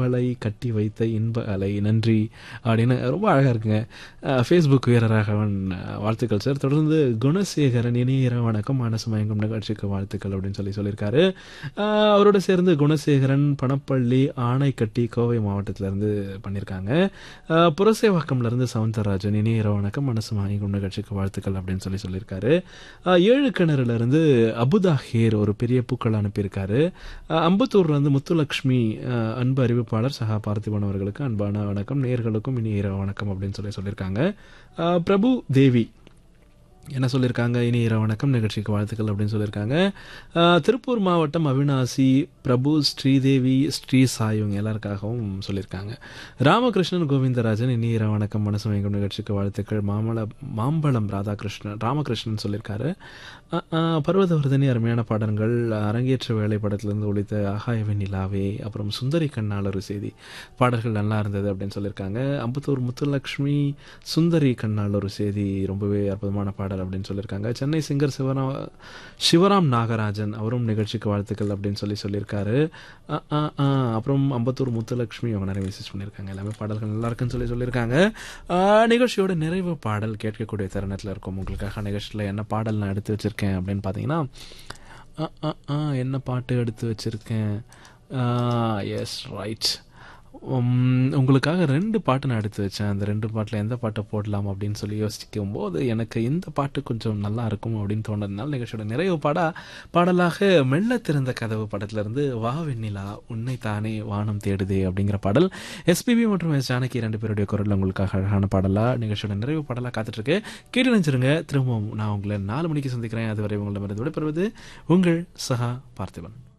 அன்பலை கட்டி வைத்த இன்ப அலை நன்றி அப்படின்னு ரொம்ப அழகாக இருக்குங்க ஃபேஸ்புக் வீரராகவன் அஹ், வாழ்த்துக்கள் சார் தொடர்ந்து குணசேகரன் இனிய இரவு வணக்கம் மனசு மயங்கும் நிகழ்ச்சிக்கு வாழ்த்துக்கள் அப்படின்னு சொல்லி சொல்லியிருக்காரு அஹ், அவரோட சேர்ந்து குணசேகரன் பணப்பள்ளி ஆனைக்கட்டி கோவை மாவட்டத்திலேருந்து பண்ணியிருக்காங்க அஹ், புரசேவாக்கம்லேருந்து சவுந்தரராஜன் இனிய இரவு வணக்கம் மனசு மயங்கும் நிகழ்ச்சிக்கு வாழ்த்துக்கள் அப்படின்னு சொல்லி சொல்லியிருக்காரு அஹ், ஏழு கிணறுலேருந்து அபுதாஹீர் ஒரு பெரிய பூக்கள் அனுப்பியிருக்காரு அஹ், அம்பத்தூர்லேருந்து முத்துலக்ஷ்மி அஹ், அன்பு அறிவிப்பாளர் சகா பார்த்திபன் அவர்களுக்கு அன்பான வணக்கம் நேர்களுக்கும் இனி இரவு வணக்கம் அப்படின்னு சொல்லி சொல்லியிருக்காங்க அஹ், பிரபு தேவி என்ன சொல்லியிருக்காங்க இனி இரவு வணக்கம் நிகழ்ச்சிக்கு வாழ்த்துக்கள் அப்படின்னு சொல்லியிருக்காங்க அஹ், திருப்பூர் மாவட்டம் அவினாசி பிரபு ஸ்ரீதேவி ஸ்ரீ சாய் இவங்க எல்லாருக்காகவும் சொல்லியிருக்காங்க ராமகிருஷ்ணன் கோவிந்தராஜன் இனி இரவு வணக்கம் மனசு மயங்கும் நிகழ்ச்சிக்கு வாழ்த்துக்கள் மாமல மாம்பழம் ராதாகிருஷ்ணன் ராமகிருஷ்ணன் சொல்லியிருக்காரு அஹ், அஹ், பர்வதவர்தனி அருமையான பாடல்கள் அரங்கேற்ற வேலை படத்திலிருந்து ஒழித்த ஆகாயவே நிலாவே அப்புறம் சுந்தரி கண்ணால் ஒரு செய்தி பாடல்கள் நல்லா இருந்தது அப்படின்னு சொல்லியிருக்காங்க அம்பத்தூர் முத்துலக்ஷ்மி சுந்தரி கண்ணால் ஒரு செய்தி ரொம்பவே அற்புதமான பாடல் அப்படின்னு சொல்லியிருக்காங்க சென்னை சிங்கர் சிவராம் சிவராம் நாகராஜன் அவரும் நிகழ்ச்சிக்கு வாழ்த்துக்கள் அப்படின்னு சொல்லி சொல்லியிருக்காரு அஹ், அஹ், அஹ், அப்புறம் அம்பத்தூர் முத்துலக்ஷ்மி அவங்க நிறைய மெசேஜ் பண்ணியிருக்காங்க எல்லாமே பாடல்கள் நல்லா இருக்குன்னு சொல்லி சொல்லியிருக்காங்க அஹ், நிகழ்ச்சியோட நிறைவு பாடல் கேட்கக்கூடிய தருணத்தில் இருக்கும் உங்களுக்காக நிகழ்ச்சியில் என்ன பாடல் நான் எடுத்து வச்சிருக்கேன் அப்படின்னு பார்த்தீங்கன்னா அஹ், அஹ், அஹ், என்ன பாட்டு எடுத்து வச்சிருக்கேன் எஸ் ரைட் உங்களுக்காக ரெண்டு பாட்டு நான் எடுத்து வச்சேன் அந்த ரெண்டு பாட்டில் எந்த பாட்டை போடலாம் அப்படின்னு சொல்லி யோசிக்கும் போது எனக்கு இந்த பாட்டு கொஞ்சம் நல்லா இருக்கும் அப்படின்னு தோணுறதுனால நிகழ்ச்சியோட நிறைவு பாடா பாடலாக மெல்ல திறந்த கதவு படத்திலிருந்து வா வெண்ணிலா உன்னை தானே வானம் தேடுதே அப்படிங்கிற பாடல் எஸ்பிபி மற்றும் எஸ் ஜானகி ரெண்டு பேருடைய குரல் உங்களுக்காக அழகான பாடலா நிகழ்ச்சியோட நிறைவு பாடலாக காத்துட்ருக்கு கேட்டு நினைச்சிருங்க திரும்பவும் நான் உங்களை நாலு மணிக்கு சந்திக்கிறேன் அதுவரை உங்களிடமிருந்து விடைபெறுவது உங்கள் சஹா பார்த்திபன்